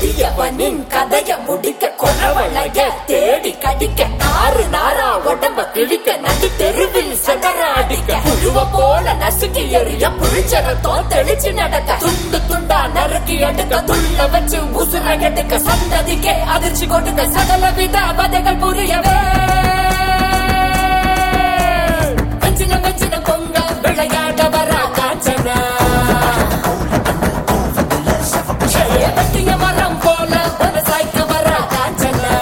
கொடியவனின் கதைய முடிக்க கொலவளைய தேடி கடிக்க நாறு நாரா உடம்ப கிழிக்க நடு தெருவில் செதற அடிக்க புழுவ போல நசுக்கி எறிய புளிச்சரத்தோம் தெளிச்சு நடக்க துண்டு துண்டா நறுக்கி எடுக்க துள்ள வச்சு உசுர எடுக்க சந்ததிக்கே அதிர்ச்சி கொடுக்க சகல வித வதைகள் புரியவே வஞ்சின வஞ்சின பொங்க விளையாட வர காஞ்சனா வெட்டிய மரம் போல ஒரு சாய்க்க வர காஞ்சனா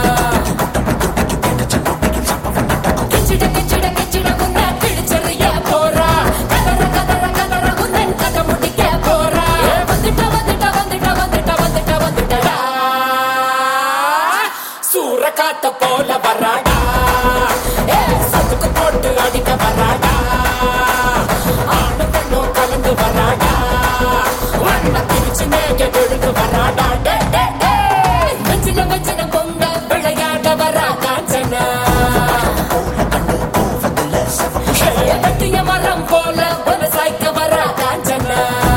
கிச்சிட கிச்சிட கிச்சிட உன்ன கிழிச்செறிய போறா கதற கதற கதற உன்னன் கதை முடிக்க போறா வந்துட்ட வந்துட்ட வந்துட்ட வந்துட்ட வந்துட்ட வந்துட்டடா சூற காத்த போல வராடா ஏ சத்துக்கு போட்டு அடிக்க வராடா ஆணு பெண்ணும் கலந்து வராடா வண்ண பிரிச்சு மேக விழுந்து வராடா டே, டே, டே. வஞ்சின வஞ்சின பொங்க விளையாட வரா காஞ்சனா ஏ, வெட்டிய மரம் போல ஒரு சாய்க்க வரா காஞ்சனா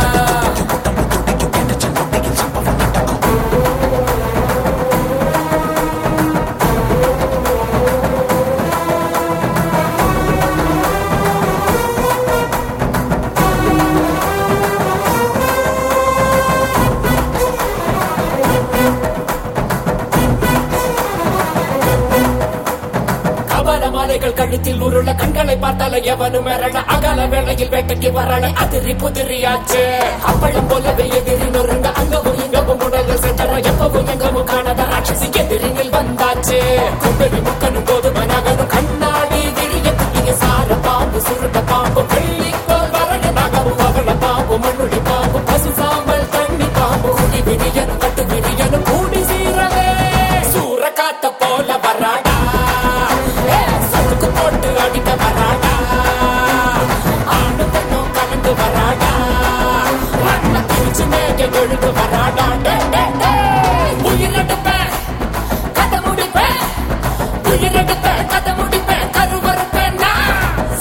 கபால மாலைகள் கழுத்தில் உருள கண்களை பார்த்தால எவனும் மிரள அகல வேளையில் வேட்டைக்கு வரல அதிரி புதிரியாச்சு அப்பளம் போலவே எதிரி நொறுங்க அங்கவும் இங்கவும் உடல் சென்றற எப்பவும் எங்கவும் காணாத ராட்சசி எதிரினில் வந்தாச்சு கும்பரி முக்கனும் கோதுமை நகரும் கண்ணாடி விரிய புதிய சார பாம்பு சுருட்ட பாம்பு வெள்ளி போல் வரல நகரும் அவள பாம்பு மண்ணுடி பாம்பு பசு சாம்பல் தண்ணி பாம்பு குடி விரியனும் கட்டு விரியனும் கூடி சீரவே சூற காத்த போல வராடா ஏ, சத்துக்கு போட்டு அடிக்க வராடா ஆணு பெண்ணும் கலந்து வராடா மண்ண பிரிச்சு மேக விழுந்து வராடா டே, டே, டே. உயிரெடுப்பேன் கதை முடிப்பேன் உயிரெடுப்பேன் கதை முடிப்பேன் கருவறுப்பேன் நான்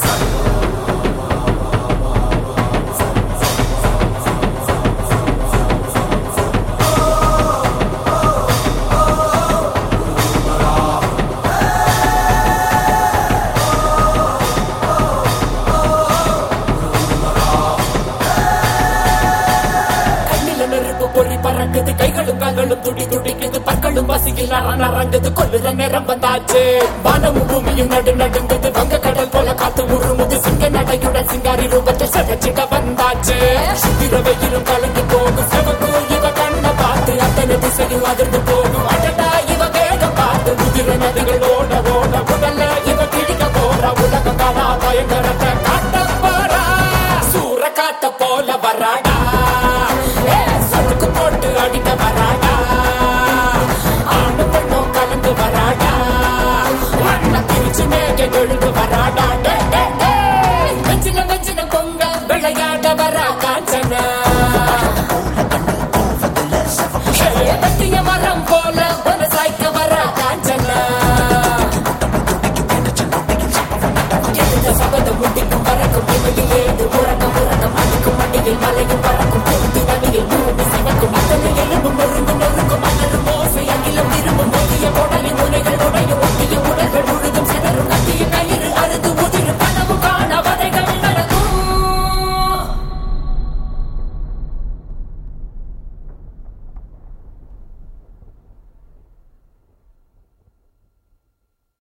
கண்ணில நெருப்பு பொறி பறக்குது கைகளும் கால்களும் துடி துடிக்குது பற்களும் பசியில் நரங்குது கொல்லுற நேரம் வந்தாச்சு வானமும் பூமியும் நடு நடுங்குது வங்க கடல் போல காத்து உருமுது சிங்க நடையுடன் சிங்காரி ரூபத்தில் சதச்சிட வந்தாச்சு சுத்திர வெயிலும் கலந்து போகும் சிவப்பு இவ கண்ணை பார்த்து அத்தனை திசையும் அதிர்ந்து போகும் அடடா இவ வேகம் பார்த்து முதிர நதிகள் ஓட ஓட உடல்ல இவ கிழிக்க போறா உலகம் காணா பயங்கரத்தை காட்ட போறா சூற காத்த போல வராடா ஏ, சத்துக்கு போட்டு அடிக்க வராடா ஆணு பெண்ணும் கலந்து வராடா வண்ண பிரிச்சு மேக விழுந்து வராடா டே, டே, டே. வெஞ்சின வெஞ்சின பொங்க விளையாட வரா காஞ்சனா ஏ, வெட்டிய மரம் போல ஒரு சாய்க்க வரா காஞ்சனா எந்த சபதம் முடிக்கும் பறக்கும் இமையில் ஏது உறக்கம் உறக்கம் அடிக்கும் மண்டியில் மலையும் பறக்கும் பொருத்தி நதியில் பூமி சிவக்கும் அத்தனை எலும்பும் ஒரு